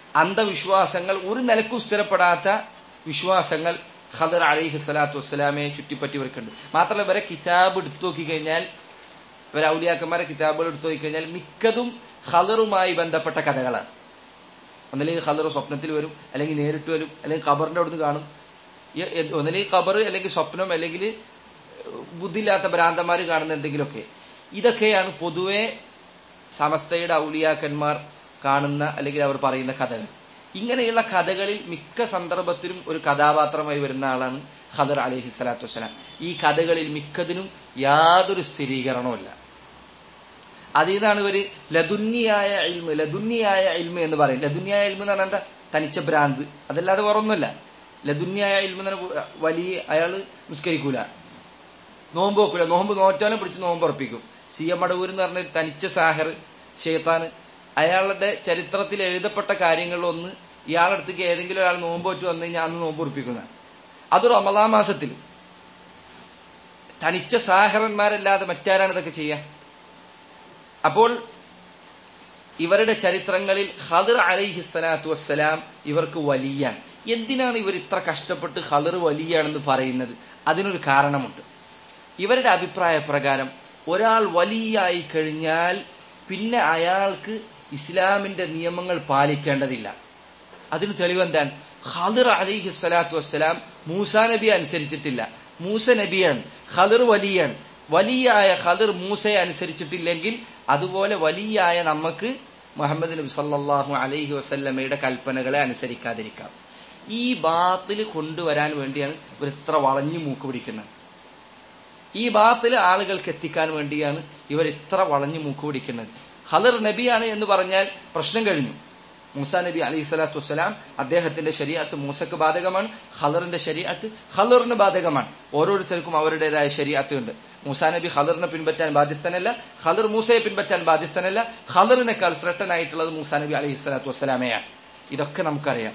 അന്ധവിശ്വാസങ്ങൾ ഒരു നിലക്കും സ്ഥിരപ്പെടാത്ത വിശ്വാസങ്ങൾ ഖദർ അലിഹി സ്വലാത്തു വസ്സലാമയെ ചുറ്റിപ്പറ്റിയവർക്കുണ്ട് മാത്രമല്ല ഇവരെ കിതാബ് എടുത്തു നോക്കി കഴിഞ്ഞാൽ ഇവരെ ഔലിയാക്കന്മാരെ കിതാബുകൾ എടുത്തു നോക്കി കഴിഞ്ഞാൽ മിക്കതും ഖദറുമായി ബന്ധപ്പെട്ട കഥകളാണ് ഒന്നല്ലെങ്കിൽ ഖദർ സ്വപ്നത്തിൽ വരും അല്ലെങ്കിൽ നേരിട്ട് വരും അല്ലെങ്കിൽ ഖബറിന്റെ അവിടുന്ന് കാണും ഈ- എ- ഒന്നല്ലെങ്കിൽ ഖബർ അല്ലെങ്കിൽ സ്വപ്നം അല്ലെങ്കിൽ ബുദ്ധിയില്ലാത്ത ഭ്രാന്തന്മാർ കാണുന്ന എന്തെങ്കിലുമൊക്കെ ഇതൊക്കെയാണ് പൊതുവെ സമസ്തയുടെ ഔലിയാക്കന്മാർ കാണുന്ന അല്ലെങ്കിൽ അവർ പറയുന്ന കഥകൾ ഇങ്ങനെയുള്ള കഥകളിൽ മിക്ക സന്ദർഭത്തിലും ഒരു കഥാപാത്രമായി വരുന്ന ആളാണ് ഖദർ അലഹി സ്വലാത്തു വസ്സലാം ഈ കഥകളിൽ മിക്കതിനും യാതൊരു സ്ഥിരീകരണവുമില്ല അതീതാണ് ഇവര് ലതുന്യായ ഇൽമ ലതുന്യായ ഇൽമ എന്ന് പറയും ലതുന്യായ ഇൽമ എന്ന് പറഞ്ഞാൽ എന്താ തനിച്ച ഭ്രാന്ത് അതല്ലാതെ വേറൊന്നുമല്ല ലതുന്യായ ഇൽമ എന്ന് പറഞ്ഞാൽ വലിയ അയാള് നിസ്കരിക്കൂല നോമ്പ് വെക്കൂല നോമ്പ് നോറ്റാനും പിടിച്ച് നോമ്പ് ഉറപ്പിക്കും സി എം മടവൂർ എന്ന് പറഞ്ഞ തനിച്ച സാഹർ ഷെയ്ത്താൻ അയാളുടെ ചരിത്രത്തിൽ എഴുതപ്പെട്ട കാര്യങ്ങളിലൊന്ന് ഇയാളടുത്തേക്ക് ഏതെങ്കിലും ഒരാൾ നോമ്പ് വെച്ച് വന്നു കഴിഞ്ഞാൽ അന്ന് നോമ്പ് ഉറപ്പിക്കുന്നതാണ് അത് റമലാ മാസത്തിൽ തനിച്ച സാഹറന്മാരല്ലാതെ മറ്റാരാണ് ഇതൊക്കെ ചെയ്യുക അപ്പോൾ ഇവരുടെ ചരിത്രങ്ങളിൽ ഖദർ അലൈഹി സ്വലാത്തു വസ്സലാം ഇവർക്ക് വലിയാണ് എന്തിനാണ് ഇവർ ഇത്ര കഷ്ടപ്പെട്ട് ഖദർ വലിയാണെന്ന് പറയുന്നത് അതിനൊരു കാരണമുണ്ട് ഇവരുടെ അഭിപ്രായ പ്രകാരം ഒരാൾ വലിയായി കഴിഞ്ഞാൽ പിന്നെ അയാൾക്ക് ഇസ്ലാമിന്റെ നിയമങ്ങൾ പാലിക്കേണ്ടതില്ല അതിന് തെളിവെന്താണ് ഖദർ അലിഹി സ്വലാത്തു വസ്സലാം മൂസ നബി അനുസരിച്ചിട്ടില്ല മൂസ നബിയാണ് ഖദർ വലിയാണ് വലിയായ ഖദർ മൂസയെ അനുസരിച്ചിട്ടില്ലെങ്കിൽ അതുപോലെ വലിയായ നമുക്ക് മുഹമ്മദ് നബി സല്ലല്ലാഹു അലൈഹി വസല്ലമയുടെ കൽപ്പനകളെ അനുസരിക്കാതിരിക്കാം ഈ ബാത്തിൽ കൊണ്ടുവരാൻ വേണ്ടിയാണ് ഇവർ ഇത്ര വളഞ്ഞു മൂക്ക് പിടിക്കുന്നത് ഈ ബാത്തിൽ ആളുകൾക്ക് എത്തിക്കാൻ വേണ്ടിയാണ് ഇവർ ഇത്ര വളഞ്ഞു മൂക്ക് പിടിക്കുന്നത് ഖദർ നബിയാണ് എന്ന് പറഞ്ഞാൽ പ്രശ്നം കഴിഞ്ഞു മൂസ നബി അലൈഹി സ്വലാത്തു വസ്സലാം അദ്ദേഹത്തിന്റെ ശരീരത്ത് മൂസക്ക് ബാധകമാണ് ഖദറിന്റെ ശരീരത്ത് ഖദറിന് ബാധകമാണ് ഓരോരുത്തർക്കും അവരുടേതായ ശരീരത്ത് ഉണ്ട് മൂസാ നബി ഖദറിനെ പിൻപറ്റാൻ ബാധ്യസ്ഥനല്ല ഖദർ മൂസയെ പിൻപറ്റാൻ ബാധ്യസ്ഥനല്ല ഖദറിനേക്കാൾ ശ്രേഷ്ഠനായിട്ടുള്ളത് മൂസാ നബി അലൈഹി സ്വലാത്തു വസ്സലാമയാണ് ഇതൊക്കെ നമുക്കറിയാം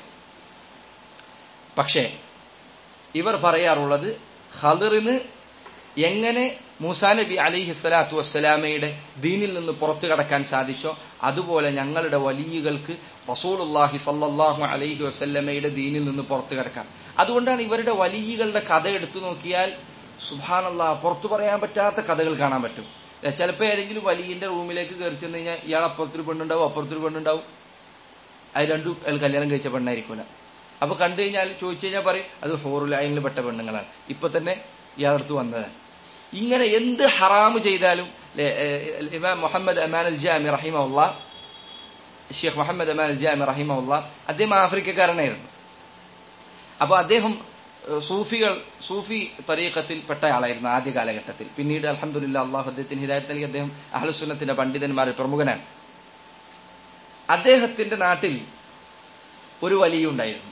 പക്ഷേ ഇവർ പറയാറുള്ളത് ഖദറിന് എങ്ങനെ മൂസാ നബി അലിഹി സ്വലാത്തു വസ്സലാമയുടെ ദീനിൽ നിന്ന് പുറത്തു കടക്കാൻ സാധിച്ചോ അതുപോലെ ഞങ്ങളുടെ വലിയകൾക്ക് റസൂലുല്ലാഹി സല്ലല്ലാഹു അലൈഹി വസല്ലമയുടെ ദീനിൽ നിന്ന് പുറത്തു കടക്കാം അതുകൊണ്ടാണ് ഇവരുടെ വലിയകളുടെ കഥ എടുത്തു നോക്കിയാൽ സുബാനല്ല പുറത്തു പറയാൻ പറ്റാത്ത കഥകൾ കാണാൻ പറ്റും ചിലപ്പോൾ ഏതെങ്കിലും വലിയന്റെ റൂമിലേക്ക് കയറി ചെന്ന് കഴിഞ്ഞാൽ ഇയാൾ അപ്പുറത്തൊരു പെണ്ണുണ്ടാവും അപ്പുറത്തൊരു പെണ്ണുണ്ടാവും അത് രണ്ടും അയാൾ കല്യാണം കഴിച്ച പെണ്ണായിരിക്കൂല അപ്പൊ കണ്ടു കഴിഞ്ഞാൽ ചോദിച്ചു കഴിഞ്ഞാൽ പറയും അത് ഹോറുൽ അയിനിൽ പെട്ട പെണ്ണുങ്ങളാണ് ഇപ്പൊ തന്നെ ഇയാളടുത്ത് വന്നതാണ് ഇങ്ങനെ എന്ത് ഹറാമ് ചെയ്താലും ഇമാം മുഹമ്മദ് അമാൻ അൽ ജാമി റഹിമുള്ള ഷെയ്ഖ് മുഹമ്മദ് അമാൻ അൽ ജാമി റഹിമുള്ള അദ്ദേഹം ആഫ്രിക്കക്കാരനായിരുന്നു അപ്പൊ അദ്ദേഹം സൂഫികൾ സൂഫി തരീഖത്തിൽ പെട്ട ആളായിരുന്നു ആദ്യ കാലഘട്ടത്തിൽ പിന്നീട് അലഹമുല്ല അള്ളാഹു അദ്ദേഹത്തിന് ഹിദായത്ത് നൽകി അദ്ദേഹം അഹ്ലുസുന്നത്തിന്റെ പണ്ഡിതന്മാരിൽ പ്രമുഖനാണ് അദ്ദേഹത്തിന്റെ നാട്ടിൽ ഒരു വലിയ ഉണ്ടായിരുന്നു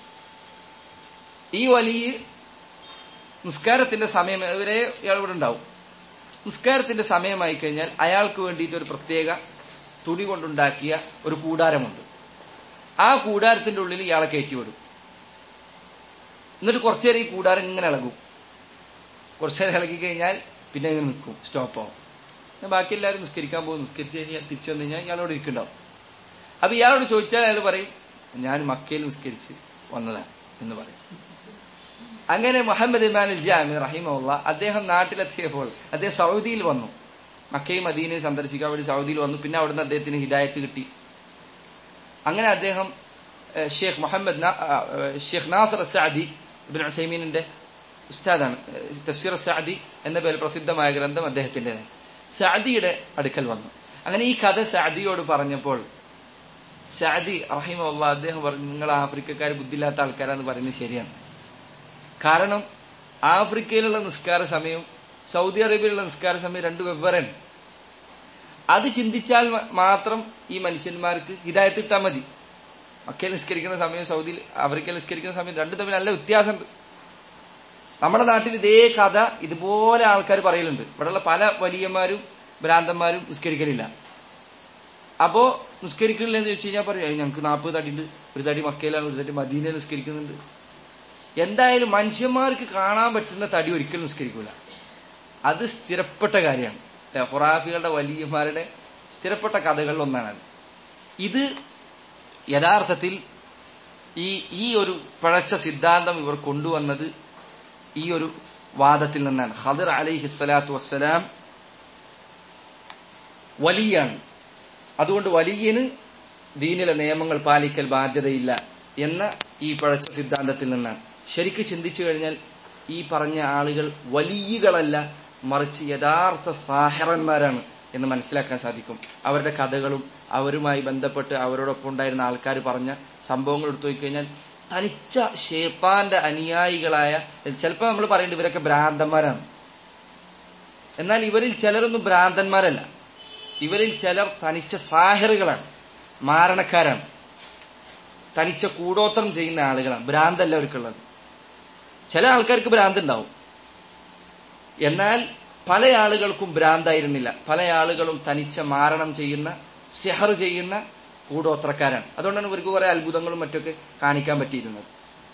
ഈ വലിയ നിസ്കാരത്തിന്റെ സമയം വരെ ഇയാൾ ഇവിടെ ഉണ്ടാവും നിസ്കാരത്തിന്റെ സമയമായി കഴിഞ്ഞാൽ അയാൾക്ക് വേണ്ടിയിട്ട് ഒരു പ്രത്യേക തുണി കൊണ്ടുണ്ടാക്കിയ ഒരു കൂടാരമുണ്ട് ആ കൂടാരത്തിന്റെ ഉള്ളിൽ ഇയാളെ കയറ്റിവിടും എന്നിട്ട് കുറച്ചു നേരം ഈ കൂടാരം ഇങ്ങനെ ഇളകും കുറച്ചു നേരം ഇളകി കഴിഞ്ഞാൽ പിന്നെ ഇങ്ങനെ നിൽക്കും സ്റ്റോപ്പ് ആവും ബാക്കി എല്ലാവരും നിസ്കരിക്കാൻ പോകും നിസ്കരിച്ച് കഴിഞ്ഞാൽ തിരിച്ചു വന്നു കഴിഞ്ഞാൽ ഇയാളോട് ഇരിക്കുന്നുണ്ടാവും അപ്പൊ ഇയാളോട് ചോദിച്ചാൽ അയാൾ പറയും ഞാൻ മക്കയിൽ നിസ്കരിച്ച് വന്നതാണ് എന്ന് പറയും അങ്ങനെ മുഹമ്മദ് ഇമാൻ ജാമി റഹിമുള്ള അദ്ദേഹം നാട്ടിലെത്തിയപ്പോൾ അദ്ദേഹം സൗദിയിൽ വന്നു മക്കയും മദീനയും സന്ദർശിക്കാൻ വേണ്ടി സൗദിയിൽ വന്നു പിന്നെ അവിടുന്ന് അദ്ദേഹത്തിന് ഹിദായത്ത് കിട്ടി അങ്ങനെ അദ്ദേഹം ഷെയ്ഖ് മുഹമ്മദ് ഷെയ്ഖ് നാസർ സാദി ഇബിൻ ഹുസൈമീനിന്റെ ഉസ്താദാണ് തഫ്സീർ സാദി എന്ന പേരിൽ പ്രസിദ്ധമായ ഗ്രന്ഥം അദ്ദേഹത്തിന്റെ സാദിയുടെ അടുക്കൽ വന്നു അങ്ങനെ ഈ കഥ സാദിയോട് പറഞ്ഞപ്പോൾ സാദി റഹിമുള്ള അദ്ദേഹം പറഞ്ഞു നിങ്ങൾ ആഫ്രിക്കക്കാർ ബുദ്ധിയില്ലാത്ത ആൾക്കാരാന്ന് പറയുന്നത് ശരിയാണ് കാരണം ആഫ്രിക്കയിലുള്ള നിസ്കാര സമയവും സൗദി അറേബ്യയിലുള്ള നിസ്കാര സമയം രണ്ട് വെവ്വേറെയാണ് അത് ചിന്തിച്ചാൽ മാത്രം ഈ മനുഷ്യന്മാർക്ക് ഹിതായത്ത് കിട്ടാൻ മതി മക്കയിൽ നിസ്കരിക്കുന്ന സമയം സൗദിയിൽ ആഫ്രിക്കയിൽ നിസ്കരിക്കുന്ന സമയം രണ്ടും തമ്മിൽ നല്ല വ്യത്യാസമുണ്ട് നമ്മുടെ നാട്ടിൽ ഇതേ കഥ ഇതുപോലെ ആൾക്കാർ പറയലുണ്ട് ഇവിടെയുള്ള പല വലിയന്മാരും ഭ്രാന്തന്മാരും നിസ്കരിക്കലില്ല അപ്പോ നിസ്കരിക്കണില്ല എന്ന് ചോദിച്ചു കഴിഞ്ഞാൽ പറയും ഞങ്ങൾക്ക് നാൽപ്പത് തടിയുണ്ട് ഒരു തടി മക്കയിലാണ് ഒരു തടി മദീനയിൽ നിസ്കരിക്കുന്നുണ്ട് എന്തായാലും മനുഷ്യന്മാർക്ക് കാണാൻ പറ്റുന്ന തടി ഒരിക്കലും നിസ്കരിക്കൂല അത് സ്ഥിരപ്പെട്ട കാര്യമാണ് ഖുറാഫികളുടെ വലിയമാരുടെ സ്ഥിരപ്പെട്ട കഥകളിൽ ഒന്നാണ് അത് ഇത് യഥാർത്ഥത്തിൽ ഈ ഈ ഒരു പിഴച്ച സിദ്ധാന്തം ഇവർ കൊണ്ടുവന്നത് ഈ ഒരു വാദത്തിൽ നിന്നാണ് ഖദർ അലൈഹി സ്വലാത്തു വസ്സലാം വലിയാണ് അതുകൊണ്ട് വലിയന് ദീനിലെ നിയമങ്ങൾ പാലിക്കൽ ബാധ്യതയില്ല എന്ന ഈ പഴച്ച സിദ്ധാന്തത്തിൽ നിന്നാണ് ശരിക്ക് ചിന്തിച്ചു കഴിഞ്ഞാൽ ഈ പറഞ്ഞ ആളുകൾ വലിയകളല്ല മറിച്ച് യഥാർത്ഥ സാഹറന്മാരാണ് എന്ന് മനസ്സിലാക്കാൻ സാധിക്കും അവരുടെ കഥകളും അവരുമായി ബന്ധപ്പെട്ട് അവരോടൊപ്പം ഉണ്ടായിരുന്ന ആൾക്കാർ പറഞ്ഞ സംഭവങ്ങൾ എടുത്തു നോക്കിക്കഴിഞ്ഞാൽ തനിച്ച ഷേത്താന്റെ അനുയായികളായ ചിലപ്പോൾ നമ്മൾ പറയേണ്ടത് ഇവരൊക്കെ ഭ്രാന്തന്മാരാണ് എന്നാൽ ഇവരിൽ ചിലരൊന്നും ഭ്രാന്തന്മാരല്ല ഇവരിൽ ചിലർ തനിച്ച സാഹിറുകളാണ് മാരണക്കാരാണ് തനിച്ച കൂടോത്രം ചെയ്യുന്ന ആളുകളാണ് ഭ്രാന്തല്ല അവർക്കുള്ളത് ചില ആൾക്കാർക്ക് ഭ്രാന്ത് ഉണ്ടാവും എന്നാൽ പല ആളുകൾക്കും ഭ്രാന്തായിരുന്നില്ല പല ആളുകളും തനിച്ച മാരണം ചെയ്യുന്ന സെഹർ ചെയ്യുന്ന കൂടോത്രക്കാരാണ് അതുകൊണ്ടാണ് ഇവർക്ക് കുറെ അത്ഭുതങ്ങളും മറ്റൊക്കെ കാണിക്കാൻ പറ്റിയിരുന്നത്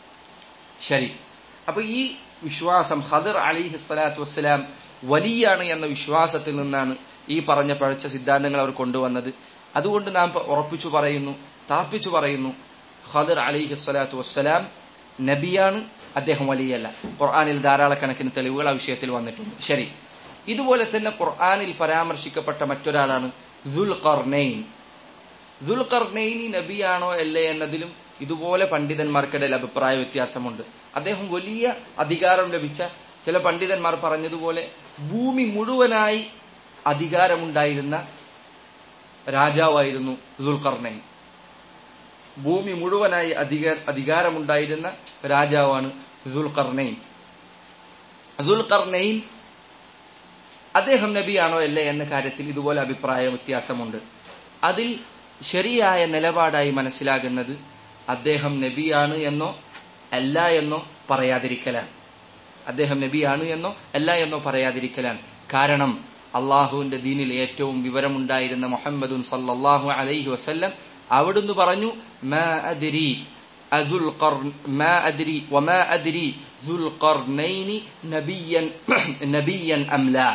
ശരി അപ്പൊ ഈ വിശ്വാസം ഹദർ അലി ഹിസ്സലാത്തു വസ്സലാം വലിയാണ് എന്ന വിശ്വാസത്തിൽ നിന്നാണ് ഈ പറഞ്ഞ പഴച്ച സിദ്ധാന്തങ്ങൾ അവർ കൊണ്ടുവന്നത് അതുകൊണ്ട് നാം ഉറപ്പിച്ചു പറയുന്നു താർപ്പിച്ചു പറയുന്നു ഖദർ അലിഹി സ്വലാത്തു വസ്സലാം നബിയാണ് അദ്ദേഹം വലിയല്ല ഖുർആാനിൽ ധാരാളക്കണക്കിന് തെളിവുകൾ ആ വിഷയത്തിൽ വന്നിട്ടുണ്ട് ശരി ഇതുപോലെ തന്നെ ഖുർആാനിൽ പരാമർശിക്കപ്പെട്ട മറ്റൊരാളാണ് ദുൽ ഖർനൈൻ ദുൽ ഖർനൈനി നബിയാണോ അല്ലേ എന്നതിലും ഇതുപോലെ പണ്ഡിതന്മാർക്കിടയിൽ അഭിപ്രായ വ്യത്യാസമുണ്ട് അദ്ദേഹം വലിയ അധികാരം ലഭിച്ച ചില പണ്ഡിതന്മാർ പറഞ്ഞതുപോലെ ഭൂമി മുഴുവനായി അധികാരമുണ്ടായിരുന്ന രാജാവായിരുന്നു ദുൽഖർനൈൻ ഭൂമി മുഴുവനായി അധികാര അധികാരമുണ്ടായിരുന്ന രാജാവാണ് ദുൽഖർനൈൻ ദുൽഖർനൈൻ അദ്ദേഹം നബിയാണോ അല്ലേ എന്ന കാര്യത്തിൽ ഇതുപോലെ അഭിപ്രായ വ്യത്യാസമുണ്ട് അതിൽ ശരിയായ നിലപാടായി മനസ്സിലാകുന്നത് അദ്ദേഹം നബിയാണ് എന്നോ അല്ല എന്നോ പറയാതിരിക്കലാണ് അദ്ദേഹം നബിയാണ് എന്നോ അല്ല എന്നോ പറയാതിരിക്കലാണ് കാരണം അള്ളാഹുവിന്റെ ദീനിൽ ഏറ്റവും വിവരമുണ്ടായിരുന്ന മുഹമ്മദുൻ സല്ലല്ലാഹു അലൈഹി വസല്ലം അവിടുന്ന് പറഞ്ഞു മാ അദ്രി അദുൽ ഖർൻ മാ അദ്രി വമാ അദ്രി ദുൽ ഖർനൈനി നബിയൻ നബിയൻ അംലാ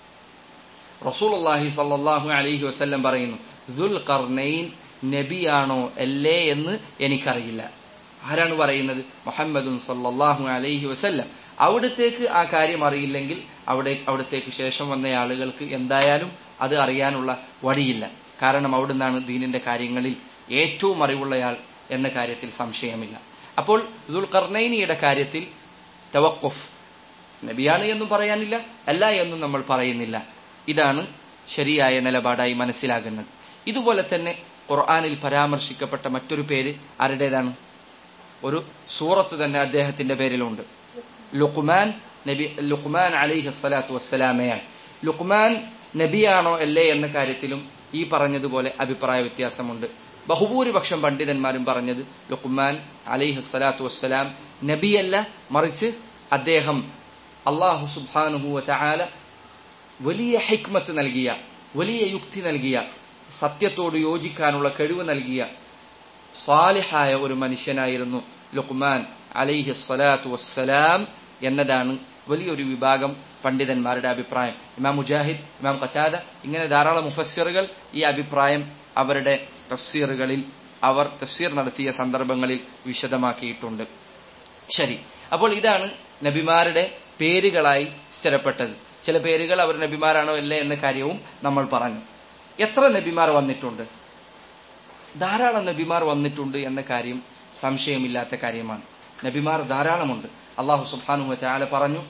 റസൂലുള്ളാഹി സല്ലല്ലാഹു അലൈഹി വസല്ലം പറയുന്നു ദുൽ ഖർനൈൻ നബിയാണോ അല്ലേ എന്ന് എനിക്കറിയില്ല ആരാണ് പറയുന്നത് മുഹമ്മദുൻ സല്ലല്ലാഹു അലൈഹി വസല്ലം അവിടത്തേക്ക് ആ കാര്യം അറിയില്ലെങ്കിൽ അവിടെ അവിടത്തേക്ക് ശേഷം വന്ന ആളുകൾക്ക് എന്തായാലും അത് അറിയാനുള്ള വഴിയില്ല കാരണം അവിടുന്നാണ് ദീനിന്റെ കാര്യങ്ങളിൽ ഏറ്റവും അറിവുള്ളയാൾ എന്ന കാര്യത്തിൽ സംശയമില്ല അപ്പോൾ ദുൽഖർനൈനിയുടെ കാര്യത്തിൽ തവക്കുഫ് നബിയാണ് എന്നും പറയാനില്ല അല്ല എന്നും നമ്മൾ പറയുന്നില്ല ഇതാണ് ശരിയായ നിലപാടായി മനസ്സിലാകുന്നത് ഇതുപോലെ തന്നെ ഖുർആാനിൽ പരാമർശിക്കപ്പെട്ട മറ്റൊരു പേര് ആരുടേതാണ് ഒരു സൂറത്ത് തന്നെ അദ്ദേഹത്തിന്റെ പേരിലുണ്ട് ലുഖ്മാൻ നബി ലുഖ്മാൻ അലൈഹി സ്വലാത്തു വസ്സലാമയാണ് ലുഖ്മാൻ നബിയാണോ അല്ലേ എന്ന കാര്യത്തിലും ഈ പറഞ്ഞതുപോലെ അഭിപ്രായ വ്യത്യാസമുണ്ട് ബഹുഭൂരിപക്ഷം പണ്ഡിതന്മാരും പറഞ്ഞത് ലുഖ്മാൻ അലൈഹി സ്വലാത്തു വസ്സലാം നബിയല്ല മറിച്ച് അദ്ദേഹം അള്ളാഹു സുബാനുഹുവ ചാല വലിയ ഹിക്മത്ത് നൽകിയ വലിയ യുക്തി നൽകിയ സത്യത്തോട് യോജിക്കാനുള്ള കഴിവ് നൽകിയ സാലിഹായ ഒരു മനുഷ്യനായിരുന്നു ലുഖ്മാൻ അലൈഹി സ്വലാത്തു വസ്സലാം എന്നതാണ് വലിയൊരു വിഭാഗം പണ്ഡിതന്മാരുടെ അഭിപ്രായം ഇമാം മുജാഹിദ് ഇമാം ഖച്ചാദ ഇങ്ങനെ ധാരാളം മുഫസ്സിറുകൾ ഈ അഭിപ്രായം അവരുടെ തഫ്സീറുകളിൽ അവർ തഫ്സീർ നടത്തിയ സന്ദർഭങ്ങളിൽ വിശദമാക്കിയിട്ടുണ്ട് ശരി അപ്പോൾ ഇതാണ് നബിമാരുടെ പേരുകളായി സ്ഥിരപ്പെട്ടത് ചില പേരുകൾ അവർ നബിമാരാണോ അല്ലേ എന്ന കാര്യവും നമ്മൾ പറഞ്ഞു എത്ര നബിമാർ വന്നിട്ടുണ്ട് ധാരാളം നബിമാർ വന്നിട്ടുണ്ട് എന്ന കാര്യം സംശയമില്ലാത്ത കാര്യമാണ് നബിമാർ ധാരാളമുണ്ട് അള്ളാഹു സുബ്ഹാനഹു വതആല പറഞ്ഞു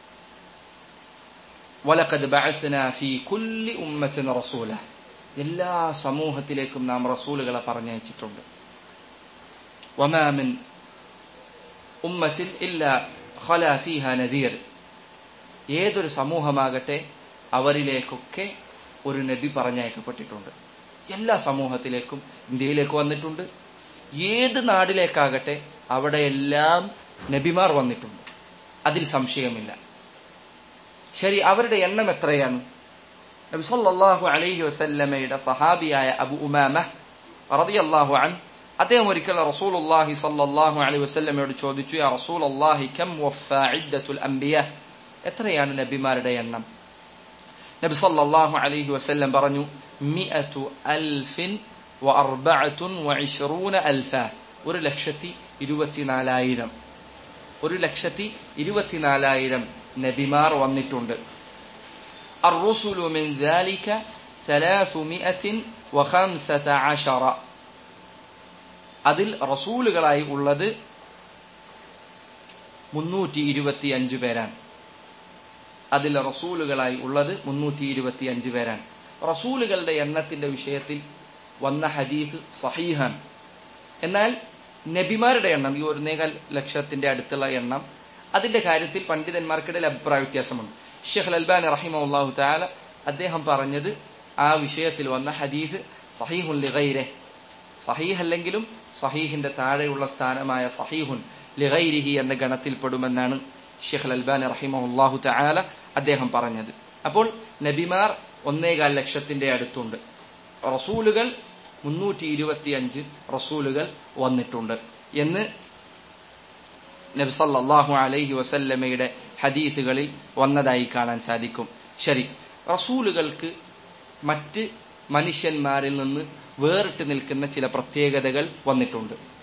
വലഖദ് ബഅസ്നാ ഫീ കുല്ലി ഉമ്മത്തിൻ റസൂല എല്ലാ സമൂഹത്തിലേക്കും നാം റസൂലുകളെ പറഞ്ഞയച്ചിട്ടുണ്ട് വമാ മിൻ ഉമ്മത്തിൻ ഇല്ലാ ഖലാ ഫീഹാ നദീർ ഏതൊരു സമൂഹമാകട്ടെ അവരിലേക്കൊക്കെ ഒരു നബി പറഞ്ഞയക്കപ്പെട്ടിട്ടുണ്ട് എല്ലാ സമൂഹത്തിലേക്കും ഇന്ത്യയിലേക്ക് വന്നിട്ടുണ്ട് ഏത് നാടിലേക്കാകട്ടെ അവിടെയെല്ലാം നബിമാർ വന്നിട്ടുണ്ട് അതിൽ സംശയമില്ല ശരി അവരുടെ എണ്ണം എത്രയാണ് നബി സല്ലല്ലാഹു അലൈഹി വസല്ലമയുടെ സഹാബിയായ അബു ഉമാമ റളിയല്ലാഹു അൻ അദ്ദേഹം ഒരിക്കൽ റസൂലുള്ളാഹി സല്ലല്ലാഹു അലൈഹി വസല്ലമയോട് ചോദിച്ചു യാ റസൂലല്ലാഹി കം വഫ ഇദ്ദത്തുൽ അംബിയ എത്രയാണ് നബിമാരുടെ എണ്ണം നബി സല്ലല്ലാഹു അലൈഹി വസല്ലം പറഞ്ഞു മിഅതു അൽഫിൻ വഅർബഅത്തുൻ വഇശ്റൂന അൽഫ ഒരു ലക്ഷത്തി ഇരുപത്തിനാലായിരം ഒരു ലക്ഷത്തി ഇരുപത്തിനാലായിരം നബിമാർ വന്നിട്ടുണ്ട് الرسل من ذلك ثلاثمائة وخمسة عشر അതിൽ റസൂലുകളായി ഉള്ളത് മുന്നൂറ്റി ഇരുപത്തി അഞ്ചു പേരാണ് അതിൽ റസൂലുകളായി ഉള്ളത് മുന്നൂറ്റി ഇരുപത്തി അഞ്ചു പേരാണ് റസൂലുകളുടെ എണ്ണത്തിന്റെ വിഷയത്തിൽ വന്ന ഹദീസ് സഹീഹാൻ എന്നാൽ നബിമാരുടെ എണ്ണം ഈ ഒന്നേകാൽ ലക്ഷത്തിന്റെ അടുത്തുള്ള എണ്ണം അതിന്റെ കാര്യത്തിൽ പണ്ഡിതന്മാർക്കിടയിൽ അഭിപ്രായ വ്യത്യാസമുണ്ട് ഷെഖ് അൽബാൻ റഹിമുല്ലാഹു താല അദ്ദേഹം പറഞ്ഞത് ആ വിഷയത്തിൽ വന്ന ഹദീസ് സഹീഹുൻ ലിഗൈരെ സഹീഹ് അല്ലെങ്കിലും സഹീഹിന്റെ താഴെയുള്ള സ്ഥാനമായ സഹീഹുൻ ലിഗൈരിഹി എന്ന ഗണത്തിൽപ്പെടുമെന്നാണ് ഷെഖ് അൽബാൻ റഹിമുല്ലാഹു താല അദ്ദേഹം പറഞ്ഞത് അപ്പോൾ നബിമാർ ഒന്നേകാൽ ലക്ഷത്തിന്റെ അടുത്തുണ്ട് റസൂലുകൾ മുന്നൂറ്റി ഇരുപത്തിയഞ്ച് റസൂലുകൾ വന്നിട്ടുണ്ട് എന്ന് നബി സല്ലല്ലാഹു അലൈഹി വസല്ലമയുടെ ഹദീസുകളിൽ വന്നതായി കാണാൻ സാധിക്കും ശരി റസൂലുകൾക്ക് മറ്റ് മനുഷ്യന്മാരിൽ നിന്ന് വേറിട്ട് നിൽക്കുന്ന ചില പ്രത്യേകതകൾ വന്നിട്ടുണ്ട്